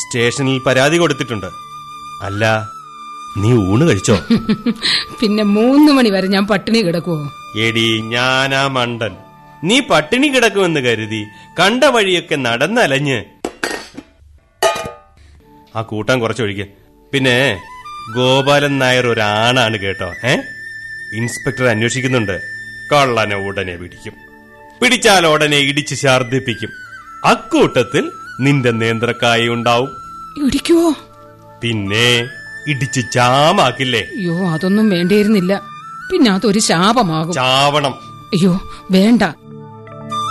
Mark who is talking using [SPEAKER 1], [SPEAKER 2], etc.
[SPEAKER 1] സ്റ്റേഷനിൽ പരാതി കൊടുത്തിട്ടുണ്ട് അല്ല നീ ഊണ് കഴിച്ചോ
[SPEAKER 2] പിന്നെ മൂന്ന് മണി വരെ ഞാൻ പട്ടിണി കിടക്കുവോ
[SPEAKER 1] എടി ഞാനാ മണ്ടൻ നീ പട്ടിണി കിടക്കുമെന്ന് കരുതി കണ്ട വഴിയൊക്കെ നടന്നലഞ്ഞ് ആ കൂട്ടം കുറച്ചൊഴിക്ക് പിന്നെ ഗോപാലൻ നായർ ഒരാണാണ് കേട്ടോ ഏ ഇൻസ്പെക്ടർ അന്വേഷിക്കുന്നുണ്ട് കള്ളനെ ഉടനെ പിടിക്കും പിടിച്ചാൽ ഉടനെ ഇടിച്ച് ഛർദിപ്പിക്കും അക്കൂട്ടത്തിൽ നിന്റെ നേന്ത്രക്കായ ഉണ്ടാവും
[SPEAKER 2] ഇടിക്കുവോ
[SPEAKER 1] പിന്നെ ഇടിച്ച് ചാമാക്കില്ലേ
[SPEAKER 2] അയ്യോ അതൊന്നും വേണ്ടിയിരുന്നില്ല പിന്നെ അതൊരു ശാപമാകും
[SPEAKER 1] ചാവണം
[SPEAKER 2] അയ്യോ വേണ്ട